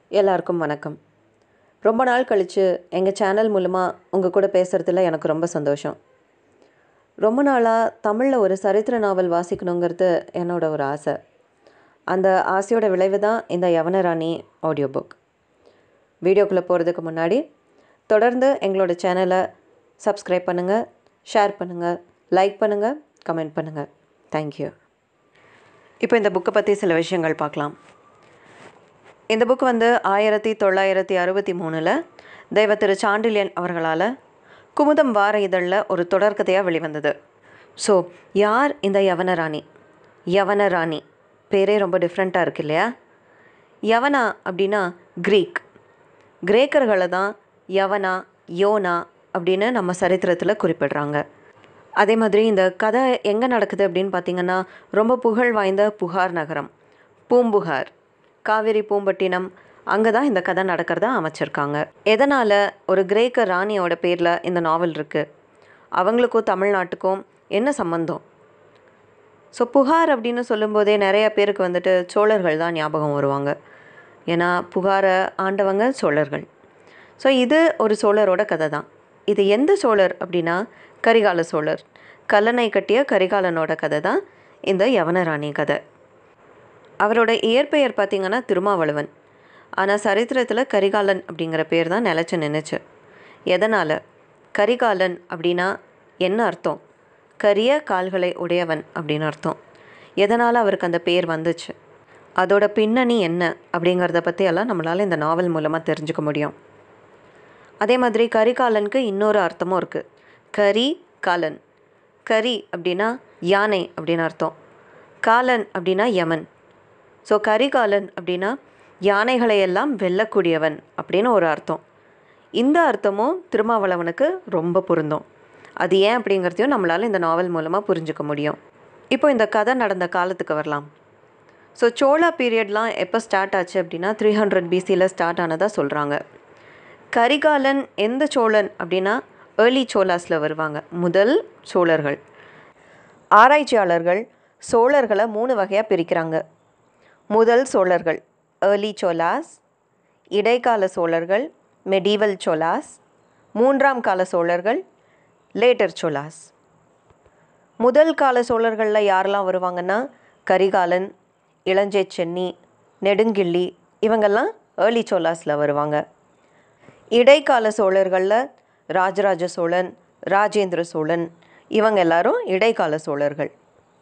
எல்லாருக்கும் வணக்கம் ரொம்ப நாள் கழித்து எங்கள் சேனல் மூலமாக உங்கள் கூட பேசுகிறதுல எனக்கு ரொம்ப சந்தோஷம் ரொம்ப நாளாக தமிழில் ஒரு சரித்திர நாவல் வாசிக்கணுங்கிறது என்னோட ஒரு ஆசை அந்த ஆசையோட விளைவு தான் இந்த யவனராணி ஆடியோ புக் வீடியோக்குள்ளே போகிறதுக்கு முன்னாடி தொடர்ந்து எங்களோட சேனலை சப்ஸ்கிரைப் பண்ணுங்கள் ஷேர் பண்ணுங்கள் லைக் பண்ணுங்கள் கமெண்ட் பண்ணுங்கள் தேங்க்யூ இப்போ இந்த புக்கை பற்றி சில விஷயங்கள் பார்க்கலாம் இந்த புக் வந்து ஆயிரத்தி தொள்ளாயிரத்தி அறுபத்தி மூணில் தெய்வ திரு சாண்டில்யன் அவர்களால் குமுதம் வார இதழில் ஒரு தொடர்கதையாக வெளிவந்தது ஸோ யார் இந்த யவனராணி யவனராணி பேரே ரொம்ப டிஃப்ரெண்ட்டாக இருக்கு இல்லையா யவனா அப்படின்னா க்ரீக் கிரேக்கர்களை தான் யவனா யோனா அப்படின்னு நம்ம சரித்திரத்தில் குறிப்பிடுறாங்க அதே மாதிரி இந்த கதை எங்கே நடக்குது அப்படின்னு பார்த்தீங்கன்னா ரொம்ப புகழ் வாய்ந்த புகார் நகரம் பூம்புகார் காவேரி பூம்பட்டினம் அங்கே தான் இந்த கதை நடக்கிறதா அமைச்சிருக்காங்க எதனால் ஒரு கிரேக்க ராணியோட பேரில் இந்த நாவல் இருக்குது அவங்களுக்கும் தமிழ்நாட்டுக்கும் என்ன சம்மந்தம் ஸோ புகார் அப்படின்னு சொல்லும்போதே நிறைய பேருக்கு வந்துட்டு சோழர்கள் தான் ஞாபகம் வருவாங்க ஏன்னா புகாரை ஆண்டவங்க சோழர்கள் ஸோ இது ஒரு சோழரோட கதை தான் இது எந்த சோழர் அப்படின்னா கரிகால சோழர் கல்லணை கட்டிய கரிகாலனோட கதை தான் இந்த யவனராணி கதை அவரோட இயற்பெயர் பார்த்திங்கன்னா திருமாவளவன் ஆனால் சரித்திரத்தில் கரிகாலன் அப்படிங்கிற பேர் தான் நிலச்சி நின்றுச்சு எதனால் கரிகாலன் அப்படின்னா என்ன அர்த்தம் கரிய கால்களை உடையவன் அப்படின்னு அர்த்தம் எதனால் அவருக்கு அந்த பேர் வந்துச்சு அதோட பின்னணி என்ன அப்படிங்கிறத பற்றி எல்லாம் நம்மளால் இந்த நாவல் மூலமாக தெரிஞ்சுக்க முடியும் அதே மாதிரி கரிகாலனுக்கு இன்னொரு அர்த்தமும் இருக்குது கரி காலன் கரி அப்படின்னா யானை அப்படின்னு அர்த்தம் காலன் அப்படின்னா யமன் ஸோ கரிகாலன் அப்படின்னா யானைகளை எல்லாம் வெல்லக்கூடியவன் அப்படின்னு ஒரு அர்த்தம் இந்த அர்த்தமும் திருமாவளவனுக்கு ரொம்ப பொருந்தும் அது ஏன் அப்படிங்கிறதையும் நம்மளால் இந்த நாவல் மூலமாக புரிஞ்சுக்க முடியும் இப்போ இந்த கதை நடந்த காலத்துக்கு வரலாம் ஸோ சோழா பீரியட்லாம் எப்போ ஸ்டார்ட் ஆச்சு அப்படின்னா த்ரீ ஹண்ட்ரட் பிசியில் ஸ்டார்ட் ஆனதாக சொல்கிறாங்க கரிகாலன் எந்த சோழன் அப்படின்னா ஏர்லி சோலாஸில் வருவாங்க முதல் சோழர்கள் ஆராய்ச்சியாளர்கள் சோழர்களை மூணு வகையாக பிரிக்கிறாங்க முதல் சோழர்கள் ஏர்லி சோலாஸ் இடைக்கால சோழர்கள் மெடீவல் சோலாஸ் மூன்றாம் கால சோழர்கள் லேட்டர் சோலாஸ் முதல் கால சோழர்களில் யாரெல்லாம் வருவாங்கன்னா கரிகாலன் இளஞ்சே சென்னி நெடுங்கிள்ளி இவங்கெல்லாம் ஏர்லி சோலாஸில் வருவாங்க இடைக்கால சோழர்களில் ராஜராஜ சோழன் ராஜேந்திர சோழன் இவங்க எல்லாரும் இடைக்கால சோழர்கள்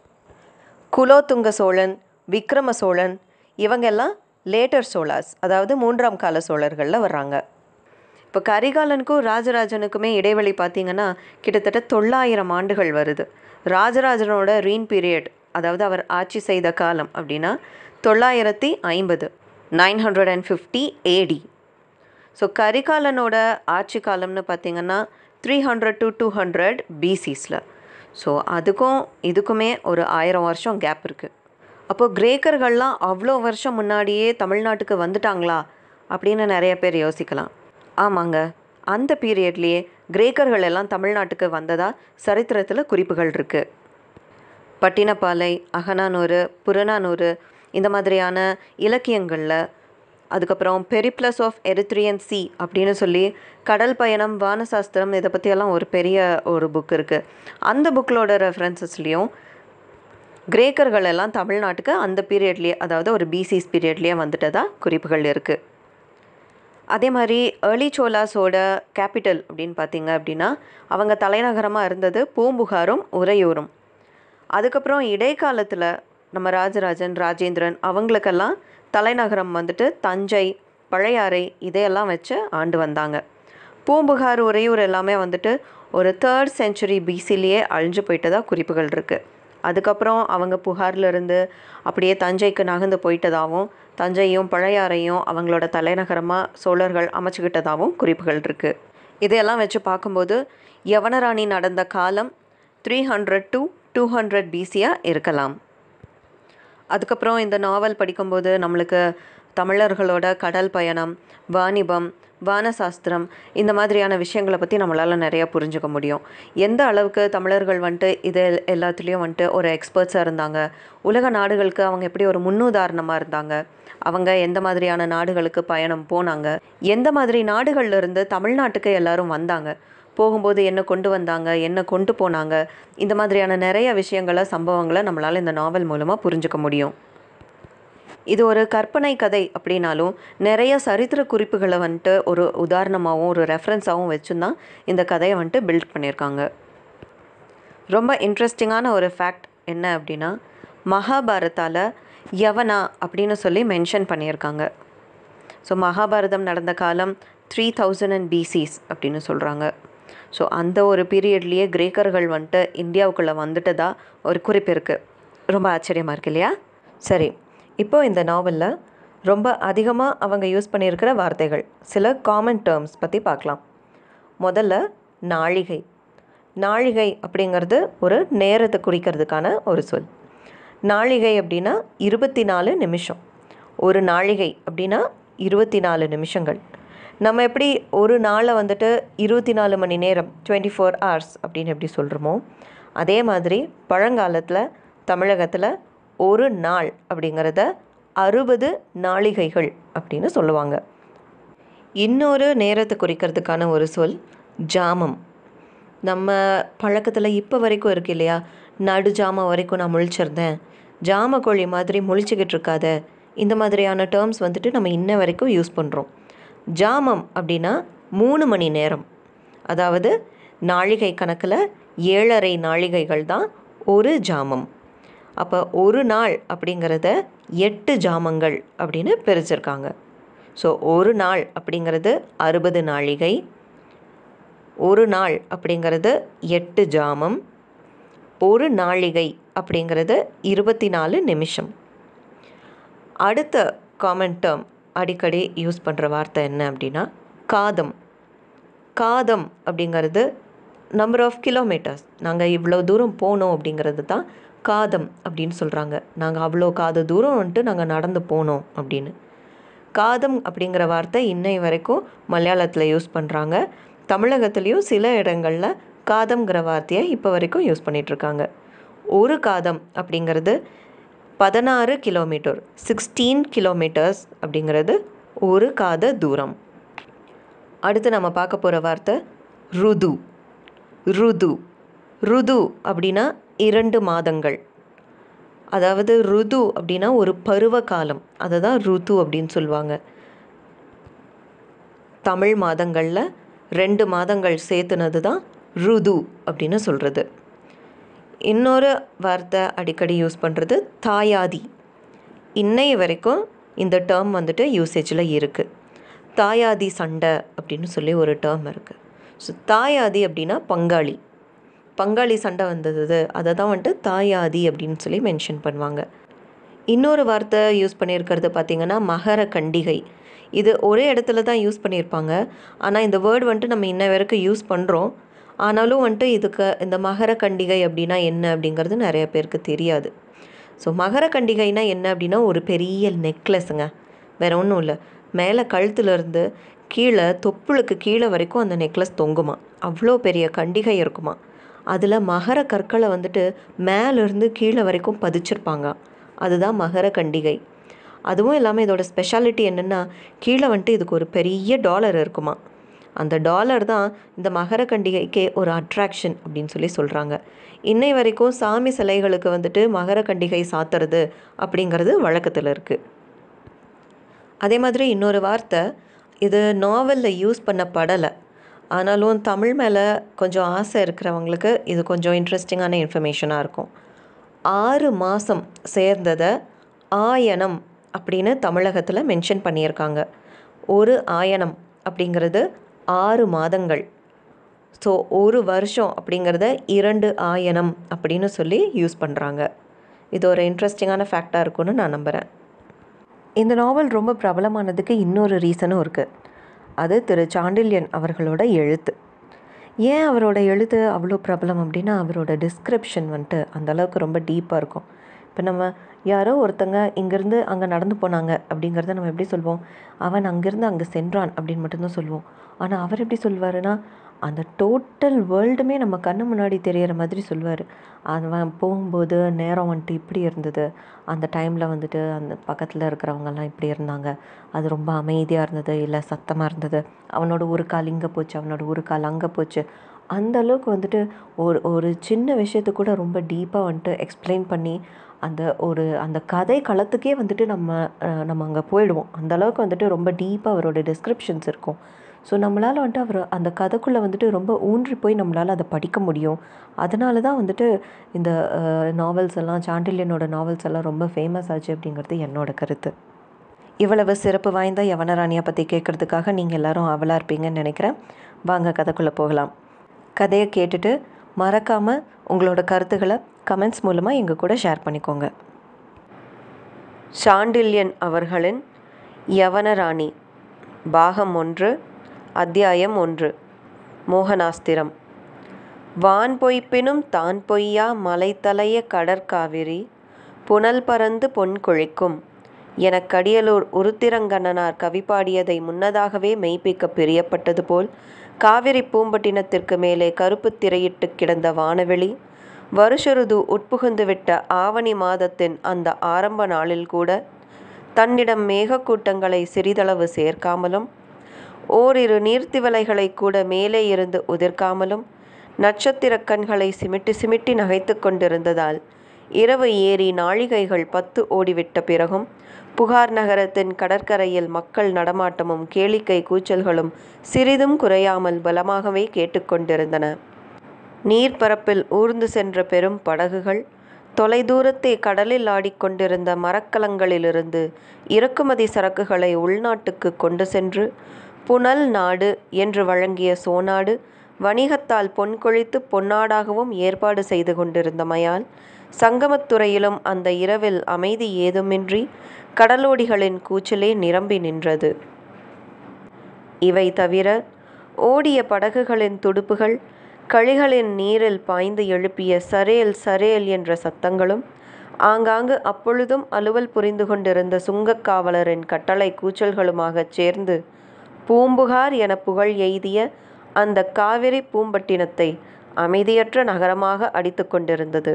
குலோத்துங்க சோழன் விக்ரம சோழன் இவங்கெல்லாம் லேட்டர் சோழாஸ் அதாவது மூன்றாம் கால சோழர்களில் வர்றாங்க இப்போ கரிகாலனுக்கும் ராஜராஜனுக்குமே இடைவெளி பார்த்திங்கன்னா கிட்டத்தட்ட தொள்ளாயிரம் ஆண்டுகள் வருது ராஜராஜனோட ரீன் பீரியட் அதாவது அவர் ஆட்சி செய்த காலம் அப்படின்னா தொள்ளாயிரத்தி ஐம்பது nine hundred and fifty AD so கரிகாலனோட ஆட்சி காலம்னு பார்த்திங்கன்னா three hundred to two hundred பிசிஸில் ஸோ அதுக்கும் இதுக்குமே ஒரு ஆயிரம் வருஷம் கேப் இருக்குது அப்போது கிரேக்கர்கள்லாம் அவ்வளோ வருஷம் முன்னாடியே தமிழ்நாட்டுக்கு வந்துட்டாங்களா அப்படின்னு நிறைய பேர் யோசிக்கலாம் ஆமாங்க அந்த பீரியட்லேயே கிரேக்கர்கள் எல்லாம் தமிழ்நாட்டுக்கு வந்ததாக சரித்திரத்தில் குறிப்புகள் இருக்குது பட்டினப்பாலை அகனானூறு புறநானூறு இந்த மாதிரியான இலக்கியங்களில் அதுக்கப்புறம் பெரிப்ளஸ் ஆஃப் எரித்ரியன் சி அப்படின்னு சொல்லி கடல் பயணம் வானசாஸ்திரம் இதை பற்றியெல்லாம் ஒரு பெரிய ஒரு புக் இருக்குது அந்த புக்கிலோட ரெஃபரன்சஸ்லேயும் கிரேக்கர்கள் எல்லாம் தமிழ்நாட்டுக்கு அந்த பீரியட்லேயே அதாவது ஒரு பிசிஸ் பீரியட்லேயே வந்துட்டதா குறிப்புகள் இருக்குது அதே மாதிரி ஏர்லி சோலாஸோட கேபிட்டல் அப்படின்னு பார்த்தீங்க அப்படின்னா அவங்க தலைநகரமாக இருந்தது பூம்புகாரும் உறையூரும் அதுக்கப்புறம் இடைக்காலத்தில் நம்ம ராஜராஜன் ராஜேந்திரன் அவங்களுக்கெல்லாம் தலைநகரம் வந்துட்டு தஞ்சை பழையாறை இதையெல்லாம் வச்சு ஆண்டு வந்தாங்க பூம்புகார் உறையூர் எல்லாமே வந்துட்டு ஒரு தேர்ட் செஞ்சுரி பிசிலேயே அழிஞ்சு போயிட்டதாக குறிப்புகள் இருக்குது அதுக்கப்புறம் அவங்க புகார்லேருந்து அப்படியே தஞ்சைக்கு நகர்ந்து போயிட்டதாகவும் தஞ்சையும் பழையாறையும் அவங்களோட தலைநகரமாக சோழர்கள் அமைச்சுக்கிட்டதாகவும் குறிப்புகள் இருக்குது இதையெல்லாம் வச்சு பார்க்கும்போது யவனராணி நடந்த காலம் three hundred to two hundred பிசியாக இருக்கலாம் அதுக்கப்புறம் இந்த நாவல் படிக்கும்போது நம்மளுக்கு தமிழர்களோட கடல் பயணம் வாணிபம் வானசாஸ்திரம் இந்த மாதிரியான விஷயங்களை பற்றி நம்மளால் நிறையா புரிஞ்சுக்க முடியும் எந்த அளவுக்கு தமிழர்கள் வந்துட்டு இது எல்லாத்துலேயும் வந்துட்டு ஒரு எக்ஸ்பர்ட்ஸாக இருந்தாங்க உலக நாடுகளுக்கு அவங்க எப்படி ஒரு முன்னுதாரணமாக இருந்தாங்க அவங்க எந்த மாதிரியான நாடுகளுக்கு பயணம் போனாங்க எந்த மாதிரி நாடுகள்ல இருந்து தமிழ்நாட்டுக்கு எல்லாரும் வந்தாங்க போகும்போது என்ன கொண்டு வந்தாங்க என்ன கொண்டு போனாங்க இந்த மாதிரியான நிறைய விஷயங்களை சம்பவங்களை நம்மளால் இந்த நாவல் மூலமாக புரிஞ்சுக்க முடியும் இது ஒரு கற்பனை கதை அப்படின்னாலும் நிறைய சரித்திர குறிப்புகளை வந்துட்டு ஒரு உதாரணமாகவும் ஒரு ரெஃபரன்ஸாகவும் வச்சும் தான் இந்த கதையை வந்துட்டு பில்ட் பண்ணியிருக்காங்க ரொம்ப இன்ட்ரெஸ்டிங்கான ஒரு ஃபேக்ட் என்ன அப்படின்னா மகாபாரதால யவனா அப்படின்னு சொல்லி மென்ஷன் பண்ணியிருக்காங்க ஸோ மகாபாரதம் நடந்த காலம் த்ரீ தௌசண்ட் அண்ட் பிசிஸ் அப்படின்னு சொல்கிறாங்க ஸோ அந்த ஒரு பீரியட்லேயே கிரேக்கர்கள் வந்துட்டு இந்தியாவுக்குள்ளே வந்துட்டதா ஒரு குறிப்பு இருக்குது ரொம்ப ஆச்சரியமாக இருக்கு இல்லையா சரி இப்போ இந்த நாவலில் ரொம்ப அதிகமாக அவங்க யூஸ் பண்ணியிருக்கிற வார்த்தைகள் சில காமன் டேர்ம்ஸ் பற்றி பார்க்கலாம் முதல்ல நாழிகை நாழிகை அப்படிங்கிறது ஒரு நேரத்தை குறிக்கிறதுக்கான ஒரு சொல் நாழிகை அப்படின்னா இருபத்தி நாலு நிமிஷம் ஒரு நாழிகை அப்படின்னா இருபத்தி நாலு நிமிஷங்கள் நம்ம எப்படி ஒரு நாளை வந்துட்டு இருபத்தி நாலு மணி நேரம் டுவெண்ட்டி ஃபோர் ஹவர்ஸ் அப்படின்னு எப்படி சொல்கிறோமோ அதே மாதிரி பழங்காலத்தில் தமிழகத்தில் ஒரு நாள் அப்படிங்கிறத அறுபது நாளிகைகள் அப்படின்னு சொல்லுவாங்க இன்னொரு நேரத்தை குறிக்கிறதுக்கான ஒரு சொல் ஜாமம் நம்ம பழக்கத்தில் இப்போ வரைக்கும் இருக்கு இல்லையா நடு ஜாமம் வரைக்கும் நான் முழிச்சிருந்தேன் ஜாம கோழி மாதிரி முழிச்சுக்கிட்டு இருக்காத இந்த மாதிரியான டேர்ம்ஸ் வந்துட்டு நம்ம இன்ன வரைக்கும் யூஸ் பண்ணுறோம் ஜாமம் அப்படின்னா மூணு மணி நேரம் அதாவது நாழிகை கணக்கில் ஏழரை நாழிகைகள் தான் ஒரு ஜாமம் அப்போ ஒரு நாள் அப்படிங்கிறத எட்டு ஜாமங்கள் அப்படின்னு பிரிச்சிருக்காங்க ஸோ ஒரு நாள் அப்படிங்கிறது அறுபது நாழிகை ஒரு நாள் அப்படிங்கிறது எட்டு ஜாமம் ஒரு நாழிகை அப்படிங்கிறது இருபத்தி நாலு நிமிஷம் அடுத்த காமன் டேர்ம் அடிக்கடி யூஸ் பண்ணுற வார்த்தை என்ன அப்படின்னா காதம் காதம் அப்படிங்கிறது நம்பர் ஆஃப் கிலோமீட்டர்ஸ் நாங்கள் இவ்வளோ தூரம் போனோம் அப்படிங்கிறது தான் காதம் அப்படின்னு சொல்கிறாங்க நாங்கள் அவ்வளோ காத தூரம் வந்துட்டு நாங்கள் நடந்து போனோம் அப்படின்னு காதம் அப்படிங்கிற வார்த்தை இன்னை வரைக்கும் மலையாளத்தில் யூஸ் பண்ணுறாங்க தமிழகத்துலேயும் சில இடங்களில் காதம்ங்கிற வார்த்தையை இப்போ வரைக்கும் யூஸ் பண்ணிகிட்ருக்காங்க ஒரு காதம் அப்படிங்கிறது பதினாறு கிலோமீட்டர் சிக்ஸ்டீன் கிலோமீட்டர்ஸ் அப்படிங்கிறது ஒரு காத தூரம் அடுத்து நம்ம பார்க்க போகிற வார்த்தை ருது ருது ருது அப்படின்னா இரண்டு மாதங்கள் அதாவது ருது அப்படின்னா ஒரு பருவ காலம் அதை தான் ருது அப்படின்னு சொல்லுவாங்க தமிழ் மாதங்களில் ரெண்டு மாதங்கள் சேர்த்துனது தான் ருது அப்படின்னு சொல்கிறது இன்னொரு வார்த்தை அடிக்கடி யூஸ் பண்ணுறது தாயாதி இன்னைய வரைக்கும் இந்த டேர்ம் வந்துட்டு யூசேஜில் இருக்குது தாயாதி சண்டை அப்படின்னு சொல்லி ஒரு டேர்ம் இருக்குது ஸோ தாயாதி அப்படின்னா பங்காளி பங்காளி சண்டை வந்தது அதை தான் வந்துட்டு தாயாதி அப்படின்னு சொல்லி மென்ஷன் பண்ணுவாங்க இன்னொரு வார்த்தை யூஸ் பண்ணியிருக்கிறது பார்த்திங்கன்னா மகர கண்டிகை இது ஒரே இடத்துல தான் யூஸ் பண்ணியிருப்பாங்க ஆனால் இந்த வேர்டு வந்துட்டு நம்ம இன்ன வரைக்கும் யூஸ் பண்ணுறோம் ஆனாலும் வந்துட்டு இதுக்கு இந்த மகர கண்டிகை அப்படின்னா என்ன அப்படிங்கிறது நிறைய பேருக்கு தெரியாது ஸோ மகர கண்டிகைனா என்ன அப்படின்னா ஒரு பெரிய நெக்லஸுங்க வேறு ஒன்றும் இல்லை மேலே கழுத்துலேருந்து கீழே தொப்புளுக்கு கீழே வரைக்கும் அந்த நெக்லஸ் தொங்குமா அவ்வளோ பெரிய கண்டிகை இருக்குமா அதில் மகர கற்களை வந்துட்டு மேலேருந்து கீழே வரைக்கும் பதிச்சிருப்பாங்க அதுதான் மகர கண்டிகை அதுவும் இல்லாமல் இதோட ஸ்பெஷாலிட்டி என்னென்னா கீழே வந்துட்டு இதுக்கு ஒரு பெரிய டாலர் இருக்குமா அந்த டாலர் தான் இந்த மகர கண்டிகைக்கே ஒரு அட்ராக்ஷன் அப்படின்னு சொல்லி சொல்கிறாங்க இன்னை வரைக்கும் சாமி சிலைகளுக்கு வந்துட்டு மகர கண்டிகை சாத்துறது அப்படிங்கிறது வழக்கத்தில் இருக்குது அதே மாதிரி இன்னொரு வார்த்தை இது நாவலில் யூஸ் பண்ணப்படலை ஆனாலும் தமிழ் மேலே கொஞ்சம் ஆசை இருக்கிறவங்களுக்கு இது கொஞ்சம் இன்ட்ரெஸ்டிங்கான இன்ஃபர்மேஷனாக இருக்கும் ஆறு மாதம் சேர்ந்ததை ஆயனம் அப்படின்னு தமிழகத்தில் மென்ஷன் பண்ணியிருக்காங்க ஒரு ஆயனம் அப்படிங்கிறது ஆறு மாதங்கள் ஸோ ஒரு வருஷம் அப்படிங்கிறத இரண்டு ஆயனம் அப்படின்னு சொல்லி யூஸ் பண்ணுறாங்க இது ஒரு இன்ட்ரெஸ்டிங்கான ஃபேக்டாக இருக்கும்னு நான் நம்புகிறேன் இந்த நாவல் ரொம்ப பிரபலமானதுக்கு இன்னொரு ரீசனும் இருக்குது அது திரு சாண்டில்யன் அவர்களோட எழுத்து ஏன் அவரோட எழுத்து அவ்வளோ பிரபலம் அப்படின்னா அவரோட டிஸ்கிரிப்ஷன் வந்துட்டு அந்த அளவுக்கு ரொம்ப டீப்பாக இருக்கும் இப்போ நம்ம யாரோ ஒருத்தங்க இங்கேருந்து அங்கே நடந்து போனாங்க அப்படிங்கிறத நம்ம எப்படி சொல்வோம் அவன் அங்கேருந்து அங்கே சென்றான் அப்படின்னு மட்டும்தான் சொல்லுவோம் ஆனால் அவர் எப்படி சொல்வாருன்னா அந்த டோட்டல் வேர்ல்டுமே நம்ம கண்ணு முன்னாடி தெரியிற மாதிரி சொல்லுவார் அவன் போகும்போது நேரம் வந்துட்டு இப்படி இருந்தது அந்த டைமில் வந்துட்டு அந்த பக்கத்தில் இருக்கிறவங்கெல்லாம் இப்படி இருந்தாங்க அது ரொம்ப அமைதியாக இருந்தது இல்லை சத்தமாக இருந்தது அவனோட ஒரு கால் இங்கே போச்சு அவனோட ஒரு கால் அங்கே போச்சு அந்த அளவுக்கு வந்துட்டு ஒரு ஒரு சின்ன விஷயத்தை கூட ரொம்ப டீப்பாக வந்துட்டு எக்ஸ்பிளைன் பண்ணி அந்த ஒரு அந்த கதை களத்துக்கே வந்துட்டு நம்ம அஹ், நம்ம அங்கே போயிடுவோம் அந்த அளவுக்கு வந்துட்டு ரொம்ப டீப்பாக அவரோட டிஸ்கிரிப்ஷன்ஸ் இருக்கும் ஸோ நம்மளால் வந்துட்டு அவர் அந்த கதைக்குள்ளே வந்துட்டு ரொம்ப ஊன்றி போய் நம்மளால் அதை படிக்க முடியும் அதனால தான் வந்துட்டு இந்த நாவல்ஸ் எல்லாம் சாண்டில்யனோட நாவல்ஸ் எல்லாம் ரொம்ப ஃபேமஸ் ஆச்சு அப்படிங்கிறது என்னோட கருத்து இவ்வளவு சிறப்பு வாய்ந்த யவனராணியை பற்றி கேட்குறதுக்காக நீங்கள் எல்லாரும் ஆவலாக இருப்பீங்கன்னு நினைக்கிறேன் வாங்க கதைக்குள்ளே போகலாம் கதையை கேட்டுட்டு மறக்காமல் உங்களோட கருத்துக்களை கமெண்ட்ஸ் மூலமாக எங்கள் கூட ஷேர் பண்ணிக்கோங்க சாண்டில்யன் அவர்களின் யவனராணி பாகம் ஒன்று அத்தியாயம் ஒன்று மோகனாஸ்திரம் வான் பொய்ப்பினும் தான் பொய்யா மலைத்தலைய கடற்காவிரி புனல் பறந்து பொன் கொழிக்கும் எனக் கடியலூர் உருத்திரங்கண்ணனார் கவி பாடியதை முன்னதாகவே மெய்ப்பிக்க பிரியப்பட்டது போல் காவிரி பூம்பட்டினத்திற்கு மேலே கருப்பு திரையிட்டு கிடந்த வானவெளி வருஷருது உட்புகுந்துவிட்ட ஆவணி மாதத்தின் அந்த ஆரம்ப நாளில் கூட தன்னிடம் மேகக்கூட்டங்களை சிறிதளவு சேர்க்காமலும் ஓரிரு நீர்த்திவலைகளை கூட மேலே இருந்து உதிர்க்காமலும் நட்சத்திரக் கண்களை சிமிட்டி சிமிட்டி நகைத்து கொண்டிருந்ததால் இரவு ஏறி நாழிகைகள் பத்து ஓடிவிட்ட பிறகும் புகார் நகரத்தின் கடற்கரையில் மக்கள் நடமாட்டமும் கேளிக்கை கூச்சல்களும் சிறிதும் குறையாமல் பலமாகவே கேட்டுக்கொண்டிருந்தன நீர்ப்பரப்பில் ஊர்ந்து சென்ற பெரும் படகுகள் தொலைதூரத்தே கடலில் ஆடிக்கொண்டிருந்த மரக்கலங்களிலிருந்து இறக்குமதி சரக்குகளை உள்நாட்டுக்கு கொண்டு சென்று புனல் நாடு என்று வழங்கிய சோனாடு வணிகத்தால் பொன் கொழித்து பொன்னாடாகவும் ஏற்பாடு செய்து கொண்டிருந்தமையால் சங்கமத்துறையிலும் அந்த இரவில் அமைதி ஏதுமின்றி கடலோடிகளின் கூச்சலே நிரம்பி நின்றது இவை தவிர ஓடிய படகுகளின் துடுப்புகள் கழிகளின் நீரில் பாய்ந்து எழுப்பிய சரேல் சரேல் என்ற சத்தங்களும் ஆங்காங்கு அப்பொழுதும் அலுவல் புரிந்து கொண்டிருந்த சுங்கக் காவலரின் கட்டளை கூச்சல்களுமாகச் சேர்ந்து பூம்புகார் என புகழ் எய்திய அந்த காவிரி பூம்பட்டினத்தை அமைதியற்ற நகரமாக அடித்து கொண்டிருந்தது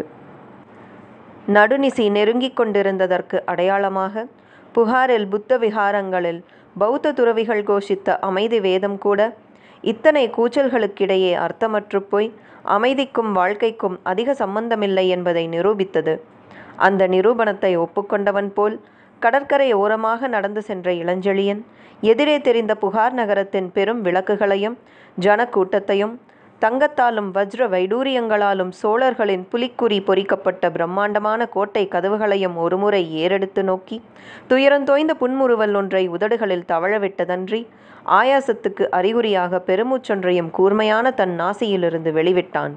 நடுநிசி நெருங்கிக் கொண்டிருந்ததற்கு அடையாளமாக புகாரில் புத்த விகாரங்களில் பௌத்த துறவிகள் கோஷித்த அமைதி வேதம் கூட இத்தனை கூச்சல்களுக்கிடையே அர்த்தமற்று போய் அமைதிக்கும் வாழ்க்கைக்கும் அதிக சம்பந்தமில்லை என்பதை நிரூபித்தது அந்த நிரூபணத்தை ஒப்புக்கொண்டவன் போல் கடற்கரை ஓரமாக நடந்து சென்ற இளஞ்செழியன் எதிரே தெரிந்த புகார் நகரத்தின் பெரும் விளக்குகளையும் ஜனக்கூட்டத்தையும் தங்கத்தாலும் வஜ்ர வைடூரியங்களாலும் சோழர்களின் புலிக்குறி பொறிக்கப்பட்ட பிரம்மாண்டமான கோட்டை கதவுகளையும் ஒருமுறை ஏறெடுத்து நோக்கி துயரந்தோய்ந்த புன்முறுவல் ஒன்றை உதடுகளில் தவழவிட்டதன்றி ஆயாசத்துக்கு அறிகுறியாக பெருமூச்சொன்றையும் கூர்மையான தன் நாசியிலிருந்து வெளிவிட்டான்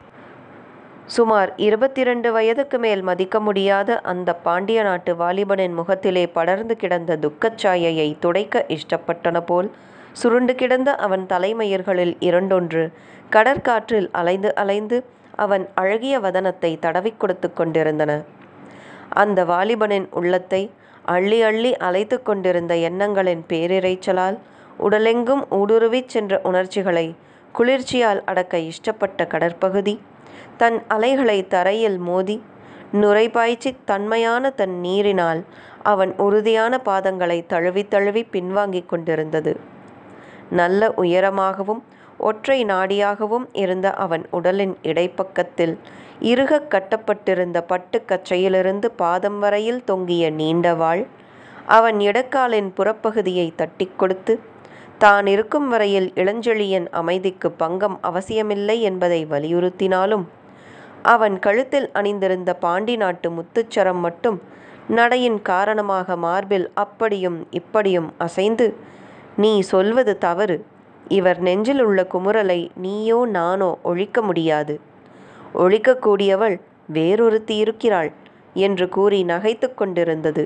சுமார் இருபத்திரண்டு வயதுக்கு மேல் மதிக்க முடியாத அந்த பாண்டிய நாட்டு வாலிபனின் முகத்திலே படர்ந்து கிடந்த துக்கச்சாயையை துடைக்க இஷ்டப்பட்டன போல் சுருண்டு கிடந்த அவன் தலைமயிர்களில் இரண்டொன்று கடற்காற்றில் அலைந்து அலைந்து அவன் அழகிய வதனத்தை தடவிக் கொடுத்து கொண்டிருந்தன அந்த வாலிபனின் உள்ளத்தை அள்ளி அள்ளி அலைத்து கொண்டிருந்த எண்ணங்களின் பேரிரைச்சலால் உடலெங்கும் ஊடுருவிச் சென்ற உணர்ச்சிகளை குளிர்ச்சியால் அடக்க இஷ்டப்பட்ட கடற்பகுதி தன் அலைகளை தரையில் மோதி நுரைபாய்ச்சி தன்மையான தன் நீரினால் அவன் உறுதியான பாதங்களை தழுவி தழுவி பின்வாங்கிக் கொண்டிருந்தது நல்ல உயரமாகவும் ஒற்றை நாடியாகவும் இருந்த அவன் உடலின் இடைப்பக்கத்தில் இறுகக் கட்டப்பட்டிருந்த பட்டுக் கச்சையிலிருந்து பாதம் வரையில் தொங்கிய நீண்ட வாள் அவன் இடக்காலின் புறப்பகுதியை தட்டிக் கொடுத்து தான் இருக்கும் வரையில் இளஞ்செழியன் அமைதிக்கு பங்கம் அவசியமில்லை என்பதை வலியுறுத்தினாலும் அவன் கழுத்தில் அணிந்திருந்த பாண்டி நாட்டு முத்துச்சரம் மட்டும் நடையின் காரணமாக மார்பில் அப்படியும் இப்படியும் அசைந்து நீ சொல்வது தவறு இவர் நெஞ்சில் உள்ள குமுறலை நீயோ நானோ ஒழிக்க முடியாது ஒழிக்கக்கூடியவள் வேறொருத்தி இருக்கிறாள் என்று கூறி நகைத்து கொண்டிருந்தது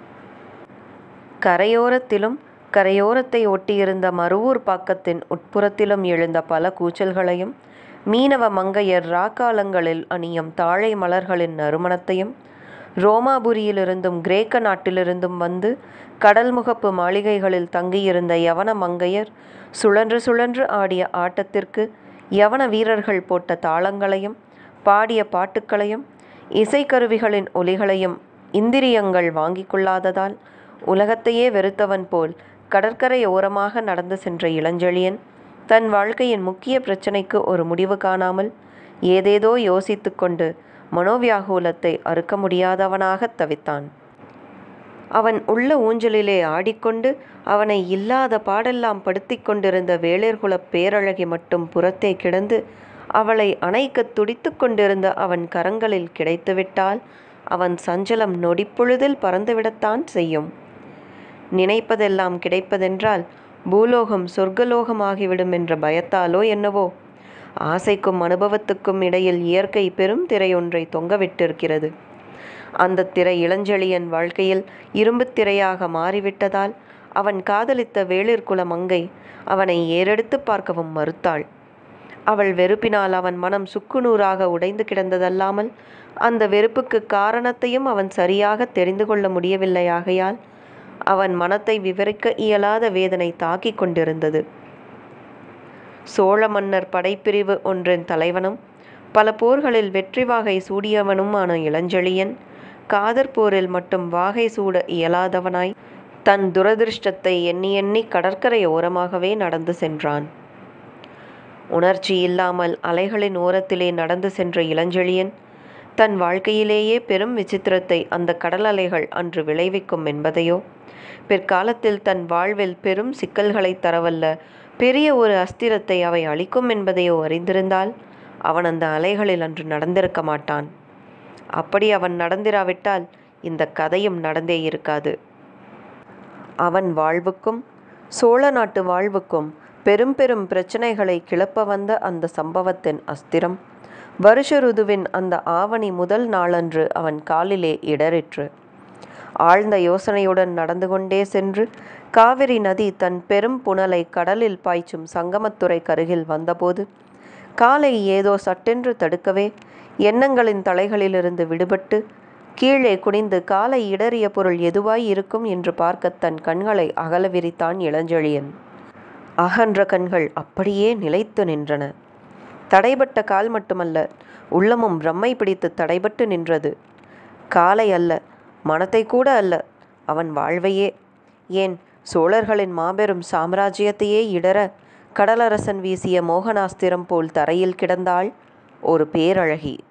கரையோரத்திலும் கரையோரத்தை ஒட்டியிருந்த மருவூர் பாக்கத்தின் உட்புறத்திலும் எழுந்த பல கூச்சல்களையும் மீனவ மங்கையர் ராக்காலங்களில் அணியும் தாழை மலர்களின் நறுமணத்தையும் ரோமாபுரியிலிருந்தும் கிரேக்க நாட்டிலிருந்தும் வந்து கடல் முகப்பு மாளிகைகளில் தங்கியிருந்த யவன மங்கையர் சுழன்று சுழன்று ஆடிய ஆட்டத்திற்கு யவன வீரர்கள் போட்ட தாளங்களையும் பாடிய பாட்டுக்களையும் இசைக்கருவிகளின் ஒலிகளையும் இந்திரியங்கள் வாங்கிக் கொள்ளாததால் உலகத்தையே வெறுத்தவன் போல் கடற்கரை ஓரமாக நடந்து சென்ற இளஞ்செழியன் தன் வாழ்க்கையின் முக்கிய பிரச்சனைக்கு ஒரு முடிவு காணாமல் ஏதேதோ யோசித்து கொண்டு மனோவியாகுலத்தை அறுக்க முடியாதவனாகத் தவித்தான் அவன் உள்ள ஊஞ்சலிலே ஆடிக்கொண்டு அவனை இல்லாத பாடெல்லாம் படுத்திக் கொண்டிருந்த வேளேர்குலப் பேரழகி மட்டும் புறத்தே கிடந்து அவளை அணைக்கத் துடித்து கொண்டிருந்த அவன் கரங்களில் கிடைத்துவிட்டால் அவன் சஞ்சலம் நொடிப்பொழுதில் பறந்துவிடத்தான் செய்யும் நினைப்பதெல்லாம் கிடைப்பதென்றால் பூலோகம் சொர்க்கலோகமாகிவிடும் என்ற பயத்தாலோ என்னவோ ஆசைக்கும் அனுபவத்துக்கும் இடையில் இயற்கை பெரும் திரையொன்றை தொங்கவிட்டிருக்கிறது அந்த திரை இளஞ்செழியன் வாழ்க்கையில் இரும்புத் திரையாக மாறிவிட்டதால் அவன் காதலித்த வேளிர்குல மங்கை அவனை ஏறெடுத்து பார்க்கவும் மறுத்தாள் அவள் வெறுப்பினால் அவன் மனம் சுக்குநூறாக உடைந்து கிடந்ததல்லாமல் அந்த வெறுப்புக்கு காரணத்தையும் அவன் சரியாக தெரிந்து கொள்ள முடியவில்லையாகையால் அவன் மனத்தை விவரிக்க இயலாத வேதனை தாக்கிக் கொண்டிருந்தது சோழ மன்னர் படைப்பிரிவு ஒன்றின் தலைவனும் பல போர்களில் வெற்றி வாகை சூடியவனுமான இளஞ்செழியன் காதற் போரில் மட்டும் வாகை சூட இயலாதவனாய் தன் துரதிருஷ்டத்தை எண்ணி எண்ணி கடற்கரை ஓரமாகவே நடந்து சென்றான் உணர்ச்சி இல்லாமல் அலைகளின் ஓரத்திலே நடந்து சென்ற இளஞ்செழியன் தன் வாழ்க்கையிலேயே பெரும் விசித்திரத்தை அந்த கடல் அலைகள் அன்று விளைவிக்கும் என்பதையோ பிற்காலத்தில் தன் வாழ்வில் பெரும் சிக்கல்களை தரவல்ல பெரிய ஒரு அஸ்திரத்தை அவை அளிக்கும் என்பதையோ அறிந்திருந்தால் அவன் அந்த அலைகளில் அன்று நடந்திருக்க மாட்டான் அப்படி அவன் நடந்திராவிட்டால் இந்த கதையும் நடந்தே இருக்காது அவன் வாழ்வுக்கும் சோழ நாட்டு வாழ்வுக்கும் பெரும் பெரும் பிரச்சனைகளை கிளப்ப வந்த அந்த சம்பவத்தின் அஸ்திரம் வருஷ ருதுவின் அந்த ஆவணி முதல் நாளன்று அவன் காலிலே இடறிற்று ஆழ்ந்த யோசனையுடன் நடந்து கொண்டே சென்று காவிரி நதி தன் பெரும் புனலை கடலில் பாய்ச்சும் சங்கமத்துறை கருகில் வந்தபோது காலை ஏதோ சட்டென்று தடுக்கவே எண்ணங்களின் தலைகளிலிருந்து விடுபட்டு கீழே குனிந்து காலை இடறிய பொருள் எதுவாய் இருக்கும் என்று பார்க்க தன் கண்களை அகல விரித்தான் இளஞ்செழியன் அகன்ற கண்கள் அப்படியே நிலைத்து நின்றன தடைபட்ட கால் மட்டுமல்ல உள்ளமும் பிரம்மை பிடித்து தடைபட்டு நின்றது காலை அல்ல மனத்தை கூட அல்ல அவன் வாழ்வையே ஏன் சோழர்களின் மாபெரும் சாம்ராஜ்யத்தையே இடர கடலரசன் வீசிய மோகனாஸ்திரம் போல் தரையில் கிடந்தாள் ஒரு பேரழகி